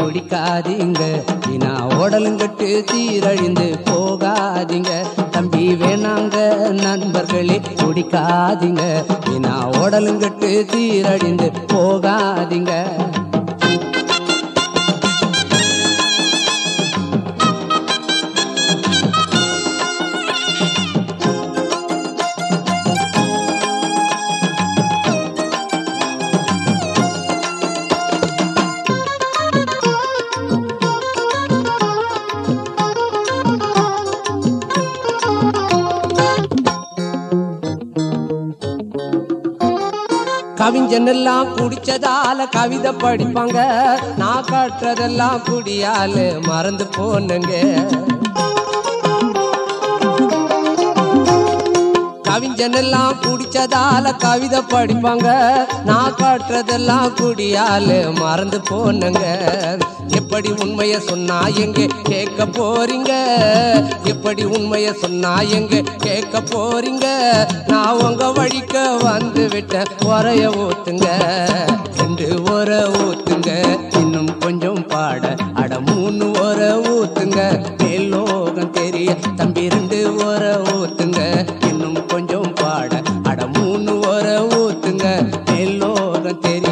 குடிக்காதீங்க வீணா உடலுங்கட்டு சீரழிந்து போகாதீங்க தம்பி வேணாங்க நண்பர்களே குடிக்காதீங்க வீணா உடலுங்கட்டு சீரழிந்து போகாதீங்க கவிஞன் எல்லாம் குடிச்சதால கவிதை படிப்பாங்க நான் காட்டுறதெல்லாம் குடியால மறந்து போனங்க கவிஞன் எல்லாம் குடிச்சதால கவிதை படிப்பாங்க நான் காட்டுறதெல்லாம் குடியால மறந்து போனங்க எப்படி உண்மைய சொன்னா எங்க கேட்க போறீங்க எப்படி உண்மைய சொன்னா எங்க கேட்க போறீங்க நான் உங்க வழிக்க வந்து விட்டேன் உரைய ஊத்துங்க ரெண்டு உர ஊத்துங்க இன்னும் கொஞ்சம் பாட அட மூணு உர ஊத்துங்க மேலோகம் தெரிய தம்பி ரெண்டு உர ஊத்துங்க இன்னும் கொஞ்சம் பாட அட மூணு உர ஊத்துங்க மேலோகம் தெரிய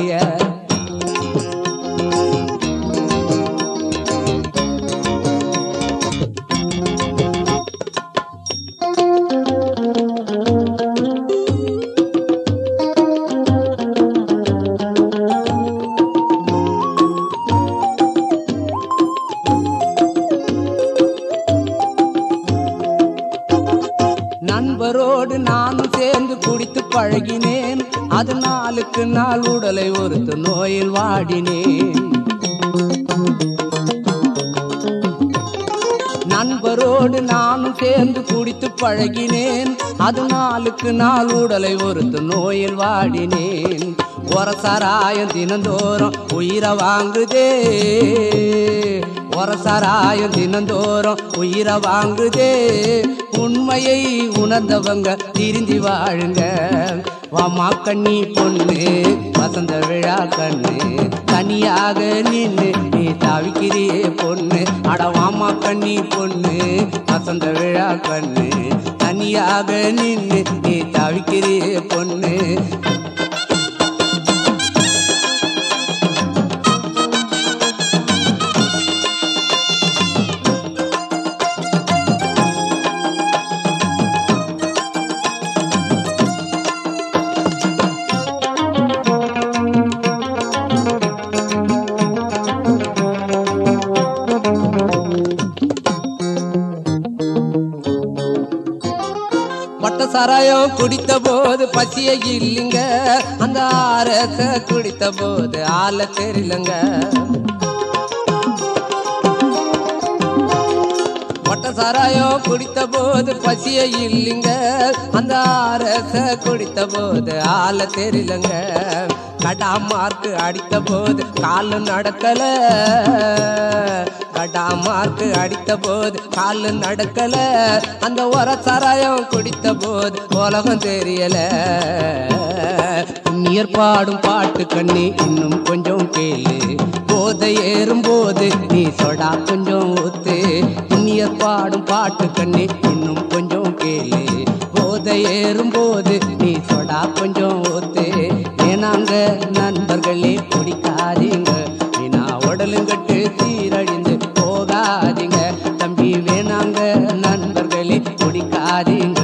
நண்பரோடு நானும் சேர்ந்து குடித்து பழகினேன் அது நாளுக்கு நாள் உடலை ஒருத்து நோயில் வாடினேன் நண்பரோடு நானும் சேர்ந்து குடித்து பழகினேன் அது நாளுக்கு நாள் உடலை ஒருத்து நோயில் வாடினேன் ஒரு சாராயம் தினந்தோறும் உயிரை வாங்குதே ஒரு சாராயம் தினந்தோறும் உயிரை வாங்குதே உண்மையை உணர்ந்தவங்க திருந்தி வாழுங்க வாமா கண்ணி பொண்ணு வசந்த விழா கண்ணு தனியாக நின்னு நீ தவிக்கிறியே பொண்ணு அட வாமா கண்ணி பொண்ணு வசந்த விழா கண்ணு தனியாக நின்னு நீ தவிக்கிறியே பொண்ணு பட்ட சாராயம் குடித்த போது பசிய இல்லைங்க அந்த ஆரச குடித்த போது ஆள தெரியலங்க பட்ட சாராயம் குடித்த போது பசிய இல்லைங்க அந்த ஆரச குடித்த போது ஆள தெரியலங்க கடா மார்க்கு அடித்த போது காலு நடக்கல கடா மார்க்கு அடித்த போது காலு நடக்கல அந்த ஒரு சாராயம் குடித்த போது உலகம் தெரியல நீர் பாடும் பாட்டு கண்ணி இன்னும் கொஞ்சம் கேளு போதை ஏறும் போது நீ சொடா கொஞ்சம் ஊத்து நீர் பாடும் பாட்டு கண்ணி இன்னும் கொஞ்சம் கேளு போதை ஏறும் போது நீ சொடா கொஞ்சம் ஊத்து ஏனாங்க நண்பர்களே குடிக்காதீங்க வீணா உடலுங்கட்டு சீரழிந்து போகாதீங்க தம்பி வேணாங்க நண்பர்களே குடிக்காதீங்க